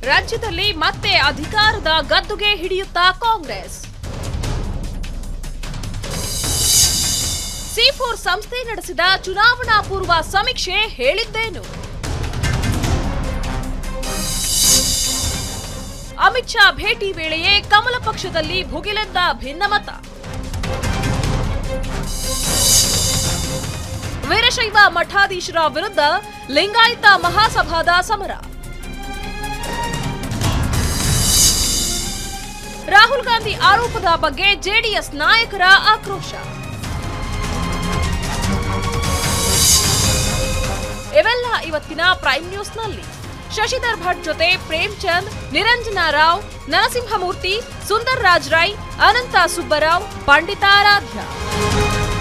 ರಾಜ್ಯದಲ್ಲಿ ಮತ್ತೆ ಅಧಿಕಾರದ ಗದ್ದುಗೆ ಹಿಡಿಯುತ್ತಾ ಕಾಂಗ್ರೆಸ್ ಸಿ ಫೋರ್ ಸಂಸ್ಥೆ ನಡೆಸಿದ ಚುನಾವಣಾ ಪೂರ್ವ ಸಮೀಕ್ಷೆ ಹೇಳಿದ್ದೇನು ಅಮಿತ್ ಶಾ ಭೇಟಿ ವೇಳೆಯೇ ಕಮಲ ಪಕ್ಷದಲ್ಲಿ ಭುಗಿಲೆದ್ದ ಭಿನ್ನಮತ ವೀರಶೈವ ಮಠಾಧೀಶರ ವಿರುದ್ಧ ಲಿಂಗಾಯತ ಮಹಾಸಭಾದ ಸಮರ ರಾಹುಲ್ ಗಾಂಧಿ ಆರೋಪದ ಬಗ್ಗೆ ಜೆಡಿಎಸ್ ನಾಯಕರ ಆಕ್ರೋಶ ಇವೆಲ್ಲ ಇವತ್ತಿನ ಪ್ರೈಮ್ ನ್ಯೂಸ್ನಲ್ಲಿ ಶಶಿಧರ್ ಭಟ್ ಜೊತೆ ಪ್ರೇಮ್ಚಂದ್ ನಿರಂಜನ ರಾವ್ ನರಸಿಂಹಮೂರ್ತಿ ಸುಂದರ್ ರಾಜ್ ರೈ ಅನಂತ ಸುಬ್ಬರಾವ್ ಪಂಡಿತಾರಾಧ್ಯ